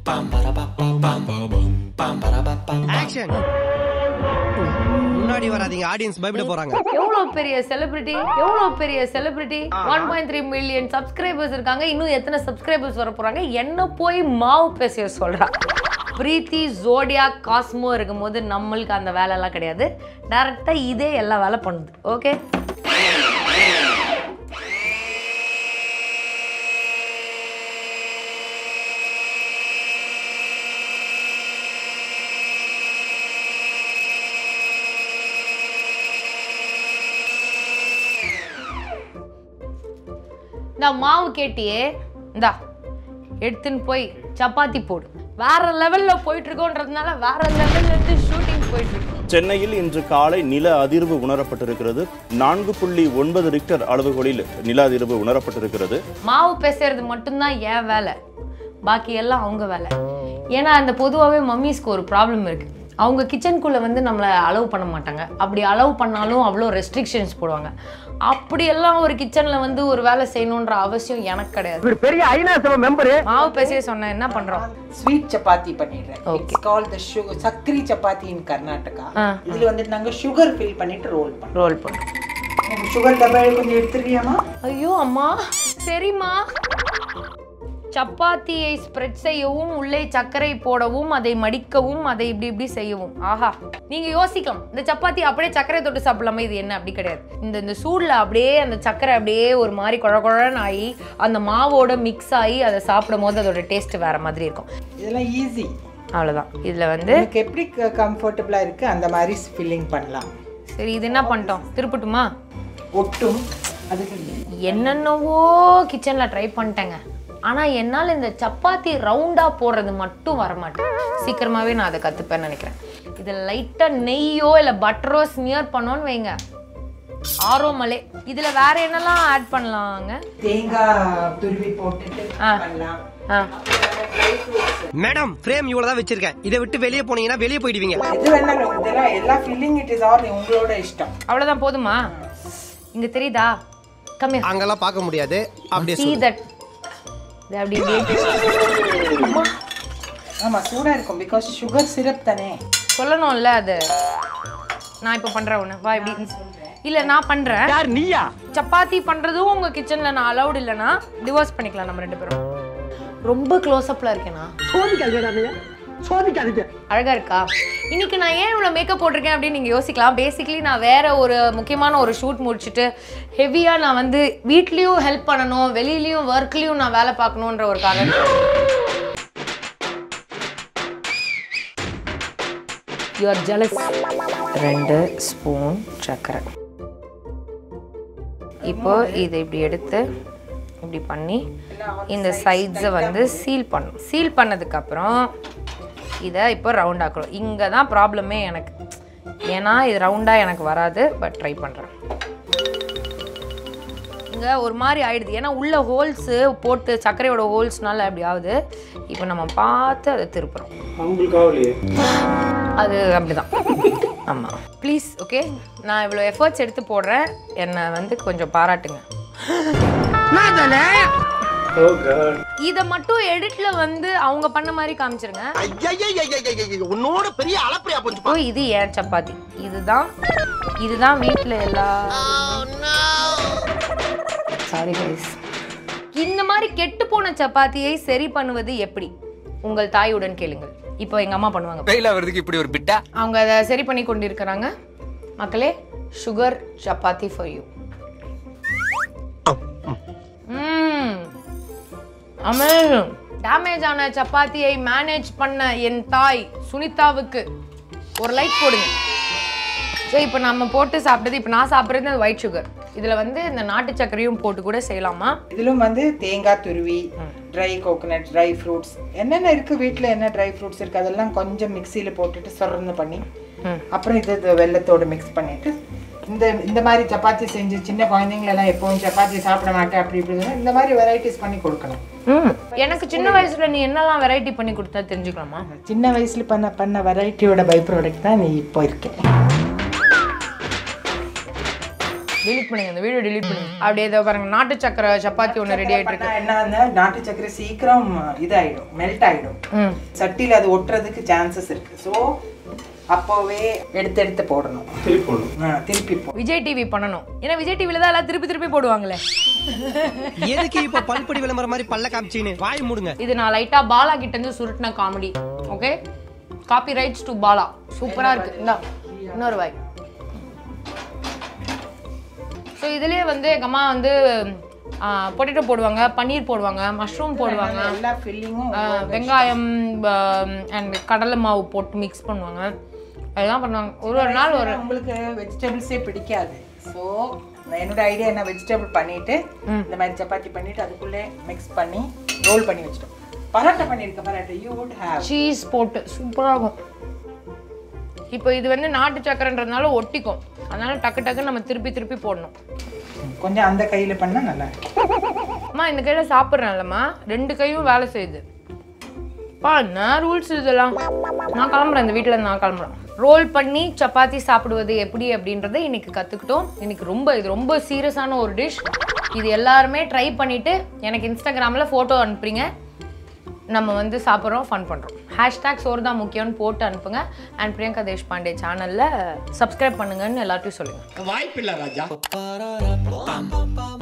Action முன்னாடி வராதீங்க audience பயப்பட போறாங்க எவ்வளவு பெரிய செலிபிரிட்டி எவ்வளவு பெரிய celebrity one point three million subscribers இருக்காங்க இன்னும் எத்தனை சப்ஸ்கிரைபர்ஸ் வர போறாங்க என்ன போய் மாவு பேசிய சொல்றா பிரீத்தி ஜோடியா காஸ்மோ இருக்கும்போது நம்மளுக்கு அந்த வேலைலாம் கிடையாது டைரக்டா இதே எல்லா வேலை பண்ணுது ஓகே இந்த மாவு கேட்டியே இந்தா எடுத்துன்னு போய் சப்பாத்தி போடு வேற லெவல்ல போயிட்டு இருக்கோன்றதுனால வேற லெவல்ல இருந்து ஷூட்டிங் போயிட்டு இருக்கு சென்னையில் இன்று காலை நில அதிர்வு உணரப்பட்டிருக்கிறது நான்கு புள்ளி ஒன்பது ரிக்டர் அளவுகளில் நில அதிர்வு உணரப்பட்டிருக்கிறது மாவு பேசுறது மட்டும்தான் என் வேலை பாக்கி எல்லாம் அவங்க வேலை ஏன்னா அந்த பொதுவாகவே மம்மிஸ்க்கு ஒரு ப்ராப்ளம் இருக்கு அவங்க கிச்சனுக்குள்ளே வந்து நம்மளை அலோவ் பண்ண மாட்டாங்க அப்படி அலோவ் பண்ணாலும் அவ்வளோ ரெஸ்ட்ரிக்ஷன்ஸ் போடுவாங்க அப்படியெல்லாம் ஒரு கிச்சனில் வந்து ஒரு வேலை செய்யணுன்ற அவசியம் எனக்கு கிடையாது பெரிய ஐநா சபை மெம்பரு மாவு பேசவே சொன்னேன் என்ன பண்ணுறோம் ஸ்வீட் சப்பாத்தி பண்ணிடுறேன் Okay. It's call the sugar sakkari chapati in Karnataka ஆ. இதுல வந்து நாங்க சுகர் ஃபில் பண்ணிட்டு ரோல் பண்ணுறோம் ரோல் பண்ணு சுகர் டப்பா கொஞ்சம் எடுத்துறியாமா ஐயோ அம்மா சரிம்மா சப்பாத்தியை ஸ்ப்ரெட் செய்யவும் உள்ளே சர்க்கரை போடவும் அதை மடிக்கவும் அதை இப்படி இப்படி செய்யவும் ஆஹா நீங்க யோசிக்கலாம் இந்த சப்பாத்தி அப்படியே சர்க்கரை தொட்டு சாப்பிடலாமா இது என்ன அப்படி கிடையாது இந்த இந்த சூடில் அப்படியே அந்த சர்க்கரை அப்படியே ஒரு மாதிரி குழ குழன்னு ஆகி அந்த மாவோட மிக்ஸ் ஆகி அதை சாப்பிடும் போது அதோட டேஸ்ட் வேற மாதிரி இருக்கும் இதெல்லாம் ஈஸி அவ்வளோதான் இதில் வந்து எனக்கு எப்படி கம்ஃபர்டபுளா இருக்கு அந்த மாதிரி ஃபில்லிங் பண்ணலாம் சரி இது என்ன பண்ணிட்டோம் திருப்பட்டுமா ஒட்டும் அதுக்கு என்னென்னவோ கிச்சனில் ட்ரை பண்ணிட்டேங்க ஆனால் என்னால் இந்த சப்பாத்தி ரவுண்டாக போடுறது மட்டும் வர மாட்டேன் சீக்கிரமாகவே நான் அதை கற்றுப்பேன்னு நினைக்கிறேன் இதில் லைட்டாக நெய்யோ இல்லை பட்டரோ ஸ்மியர் பண்ணோன்னு வைங்க ஆரோமலே இதில் வேற என்னெல்லாம் ஆட் பண்ணலாங்க தேங்காய் துருவி போட்டுட்டு ஆ. பண்ணலாம் ஆ மேடம் ஃப்ரேம் இவ்வளவுதான் வச்சிருக்கேன் இதை விட்டு வெளியே போனீங்கன்னா வெளியே போயிடுவீங்க இது வேணாலும் இதெல்லாம் எல்லா ஃபில்லிங் இட் இஸ் ஆல் உங்களோட இஷ்டம் அவ்வளோதான் போதுமா இங்கே தெரியுதா கம்மி அங்கெல்லாம் பார்க்க முடியாது அப்படியே see சொல்லு. that இது அப்படி இப்படி அம்மா, ஆமா சூடா இருக்கும் பிகாஸ் சுகர் சிரப் தானே சொல்லணும்ல அது நான் இப்போ பண்ணுறேன் ஒன்று வா இப்படி இல்லை நான் பண்ணுறேன் யார் நீயா சப்பாத்தி பண்றதும் உங்க கிச்சன்ல நான் அலௌட் இல்லைன்னா டிவோர்ஸ் பண்ணிக்கலாம் நம்ம ரெண்டு பேரும் ரொம்ப க்ளோஸ் அப்ல இருக்கேனா சோதிக்காதீங்க சோதிக்காதீங்க அழகா இருக்கா இன்னைக்கு நான் ஏன் இவ்வளோ மேக்கப் போட்டிருக்கேன் அப்படின்னு நீங்க யோசிக்கலாம் பேசிக்கலி நான் வேற ஒரு முக்கியமான ஒரு ஷூட் முடிச்சுட்டு ஹெவியா நான் வந்து வீட்லயும் ஹெல்ப் பண்ணணும் வெளியிலயும் ஒர்க்லயும் நான் வேலை பார்க்கணுன்ற ஒரு காரணம் யூ ஆர் ஜெலஸ் ரெண்டு ஸ்பூன் சர்க்கரை இப்போ இதை இப்படி எடுத்து இப்படி பண்ணி இந்த சைட்ஸை வந்து சீல் பண்ணும் சீல் பண்ணதுக்கப்புறம் இதை இப்போ ரவுண்ட் ஆக்கணும் இங்கே தான் ப்ராப்ளமே எனக்கு ஏன்னா இது ரவுண்டாக எனக்கு வராது பட் ட்ரை பண்ணுறேன் இங்கே ஒரு மாதிரி ஆயிடுது ஏன்னா உள்ள ஹோல்ஸு போட்டு சர்க்கரையோட ஹோல்ஸ்னால அப்படி ஆகுது இப்போ நம்ம பார்த்து அதை திருப்புறோம் அது அப்படிதான் ஆமாம் ப்ளீஸ் ஓகே நான் இவ்வளோ எஃபர்ட்ஸ் எடுத்து போடுறேன் என்னை வந்து கொஞ்சம் பாராட்டுங்க இதை மட்டும் எடிட்ல வந்து அவங்க பண்ண மாதிரி காமிச்சிருங்க உன்னோட பெரிய அளப்பரியா போச்சு இப்போ இது ஏன் சப்பாத்தி இதுதான் இதுதான் வீட்டில் எல்லா சாரி கைஸ் இந்த மாதிரி கெட்டு போன சப்பாத்தியை சரி பண்ணுவது எப்படி உங்கள் தாயுடன் கேளுங்கள் இப்போ எங்க அம்மா பண்ணுவாங்க ஃபெயில் ஆகிறதுக்கு இப்படி ஒரு பிட்டா அவங்க அதை சரி பண்ணி கொண்டிருக்கிறாங்க மக்களே sugar chapati for you amazing damage ஆன சப்பாத்தியை மேனேஜ் பண்ண என் தாய் சுனிதாவுக்கு ஒரு லைட் போடுங்க ஸோ இப்போ நம்ம போட்டு சாப்பிட்டது இப்போ நான் சாப்பிட்றது ஒயிட் சுகர் இதில் வந்து இந்த நாட்டு சர்க்கரையும் போட்டு கூட செய்யலாமா இதிலும் வந்து தேங்காய் துருவி ட்ரை கோகனட் ட்ரை ஃப்ரூட்ஸ் என்னென்ன இருக்கு வீட்டில் என்ன ட்ரை ஃப்ரூட்ஸ் இருக்கு அதெல்லாம் கொஞ்சம் மிக்சியில் போட்டுட்டு சொரந்து பண்ணி அப்புறம் இது இது வெள்ளத்தோடு மிக்ஸ் பண்ணிட்டு இந்த இந்த மாதிரி சப்பாத்தி செஞ்சு சின்ன குழந்தைங்களெல்லாம் எப்பவும் சப்பாத்தி சாப்பிட மாட்டேன் அப்படி இப்படி சொன்னா இந்த மாதிரி வெரைட்டிஸ் பண்ணி கொடுக்கணும் ம் எனக்கு சின்ன வயசுல நீ என்னெல்லாம் வெரைட்டி பண்ணி கொடுத்தா தெரிஞ்சுக்கலாமா சின்ன வயசுல பண்ண பண்ண வெரைட்டியோட பை ப்ராடக்ட் தான் நீ இப்போ இருக்க delete பண்ணுங்க இந்த வீடியோ delete பண்ணுங்க அப்படியே இதோ பாருங்க நாட்டு சக்கரை சப்பாத்தி ஒன்று ரெடி ஆயிட்டு இருக்கு பண்ணா என்ன அந்த நாட்டு சக்கரை சீக்கிரம் இதாயிடும் மெல்ட் ஆயிடும் ம் சட்டியில் அது ஒட்டுறதுக்கு சான்சஸ் இருக்கு ஸோ அப்போவே எடுத்து எடுத்து போடணும் ஆ, திருப்பி போ விஜய் டிவி பண்ணணும் ஏன்னா விஜய் டிவில தான் எல்லாம் திருப்பி திருப்பி போடுவாங்களே எதுக்கு இப்ப பல்படி விளம்பரம் மாதிரி பல்ல காமிச்சின்னு வாய் மூடுங்க இது நான் லைட்டா பாலா கிட்ட இருந்து சுருட்டின comedy okay copyrights to Bala சூப்பரா இருக்கு இந்தா இன்னொரு வாய் ஸோ இதுலயே வந்து எங்க அம்மா வந்து பொட்டேட்டோ போடுவாங்க பன்னீர் போடுவாங்க மஷ்ரூம் போடுவாங்க எல்லா ஃபில்லிங்கும் ஆ, வெங்காயம் அண்ட் கடலை மாவு போட்டு மிக்ஸ் பண்ணுவாங்க அதெல்லாம் பண்ணுவாங்க ஒரு ஒரு நாள் ஒரு உங்களுக்கு வெஜிடபிள்ஸே பிடிக்காது ஸோ என்னோட ஐடியா என்ன வெஜிடபிள் பண்ணிட்டு இந்த மாதிரி சப்பாத்தி பண்ணிட்டு அதுக்குள்ளே மிக்ஸ் பண்ணி ரோல் பண்ணி வச்சிட்டோம் பரோட்டா பண்ணியிருக்க parotta you would have cheese போட்டு சூப்பராக இருக்கும் இப்போ இது வந்து நாட்டு சக்கரைன்றதுனால ஒட்டிக்கும் அதனால டக்கு டக்குன்னு நம்ம திருப்பி திருப்பி போடணும் கொஞ்சம் அந்த கையில் பண்ணால் நல்லா இருக்கும் அம்மா இந்த கையில் சாப்பிட்றேன்லம்மா ரெண்டு கையும் வேலை செய்யுது பா என்ன ரூல்ஸ் இதெல்லாம் நான் கிளம்புறேன் இந்த வீட்டில் நான் கிளம்புறேன் ரோல் பண்ணி சப்பாத்தி சாப்பிடுவது எப்படி அப்படின்றத இன்னைக்கு கற்றுக்கிட்டோம் இன்னைக்கு ரொம்ப இது ரொம்ப சீரியஸான ஒரு டிஷ் இது எல்லாருமே ட்ரை பண்ணிவிட்டு எனக்கு இன்ஸ்டாகிராமில் ஃபோட்டோ அனுப்புறீங்க நம்ம வந்து சாப்பிட்றோம் ஃபன் பண்ணுறோம் ஹேஷ்டேக் சோறு தான் முக்கியம்னு போட்டு அனுப்புங்க அண்ட் பிரியங்கா தேஷ்பாண்டே சேனலில் சப்ஸ்கிரைப் பண்ணுங்கன்னு எல்லாத்தையும் சொல்லுங்கள் வாய்ப்பில்லை ராஜா